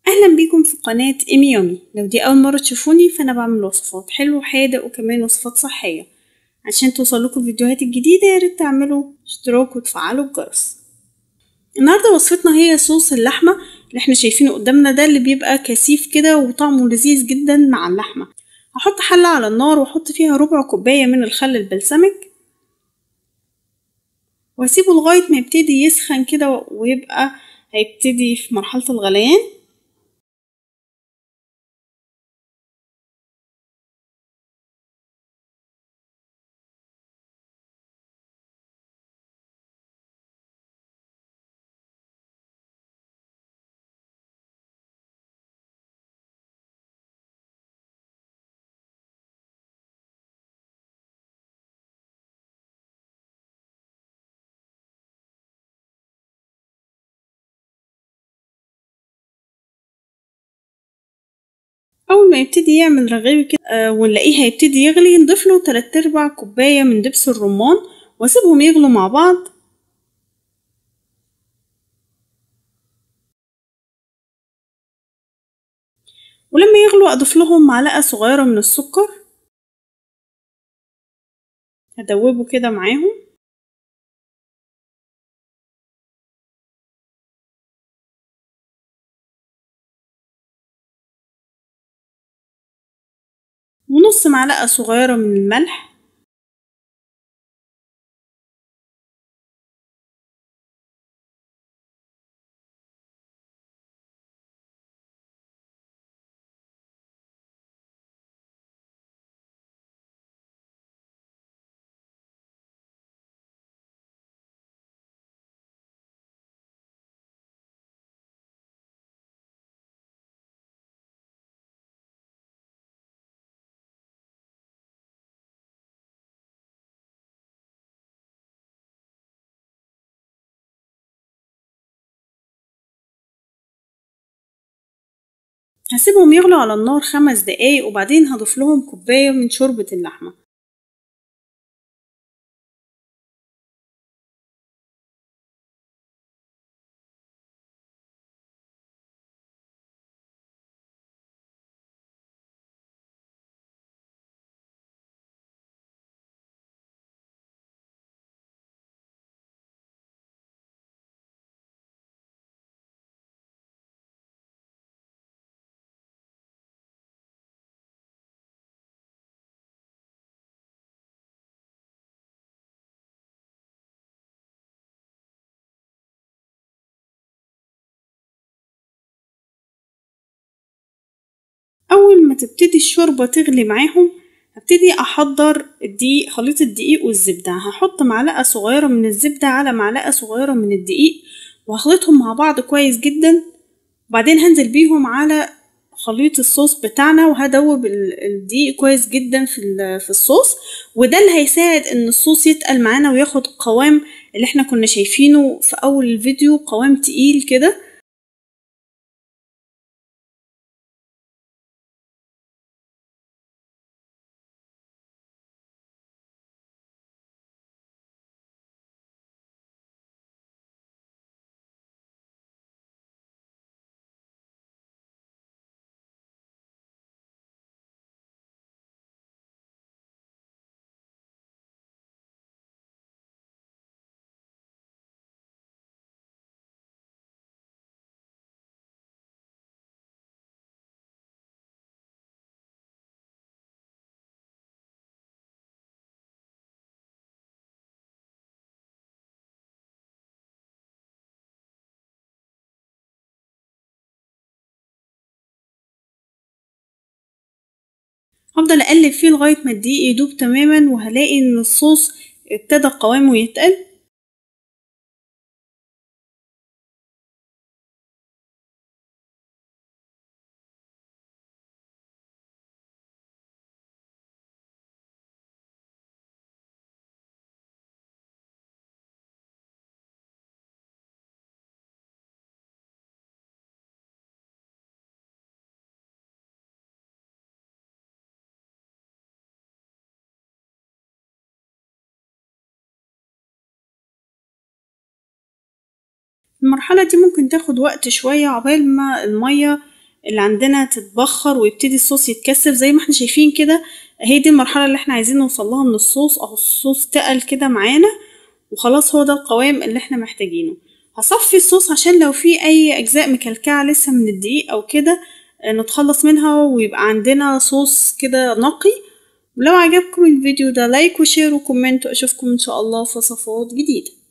أهلا بيكم في قناة إيمي يومي لو دي أول مرة تشوفوني فأنا بعمل وصفات حلو وحادق وكمان وصفات صحية عشان توصلكوا الفيديوهات الجديدة ياريت تعملوا اشتراك وتفعلوا الجرس النهاردة وصفتنا هي صوص اللحمة اللي احنا شايفينه قدامنا ده اللي بيبقى كثيف كده وطعمه لذيذ جدا مع اللحمة هحط حلة على النار واحط فيها ربع كوباية من الخل البلسمك واسيبه لغاية ما يبتدي يسخن كده ويبقى هيبتدي في مرحلة الغليان أول ما يبتدي يعمل رغاوي كده آه ونلاقيه هيبتدي يغلي نضيف له تلات أرباع كوباية من دبس الرمان واسيبهم يغلوا مع بعض ولما يغلوا أضيف لهم معلقة صغيرة من السكر هدوبه كده معاهم ونص معلقة صغيرة من الملح هسيبهم يغلوا على النار خمس دقايق وبعدين هضيف لهم كوباية من شوربة اللحمة أول ما تبتدي الشوربة تغلي معاهم هبتدي أحضر الدقيق خليط الدقيق والزبدة هحط معلقة صغيرة من الزبدة على معلقة صغيرة من الدقيق وهخلطهم مع بعض كويس جدا وبعدين هنزل بيهم على خليط الصوص بتاعنا وهدوب الدقيق كويس جدا في في الصوص وده اللي هيساعد ان الصوص يتقل معانا وياخد قوام اللي احنا كنا شايفينه في اول الفيديو قوام تقيل كده هفضل اقلب فيه لغايه ما الدقيق يدوب تماما وهلاقي ان الصوص ابتدى قوامه يتقل المرحلة دي ممكن تاخد وقت شوية عقبال ما المية اللي عندنا تتبخر ويبتدي الصوص يتكثف زي ما احنا شايفين كده هي دي المرحلة اللي احنا عايزين نوصلها من الصوص اهو الصوص تقل كده معانا وخلاص هو ده القوام اللي احنا محتاجينه هصفي الصوص عشان لو في اي اجزاء مكلكعة لسه من الدقيق او كده نتخلص منها ويبقى عندنا صوص كده نقي ولو عجبكم الفيديو ده لايك وشير وكومنت واشوفكم ان شاء الله في وصفات جديده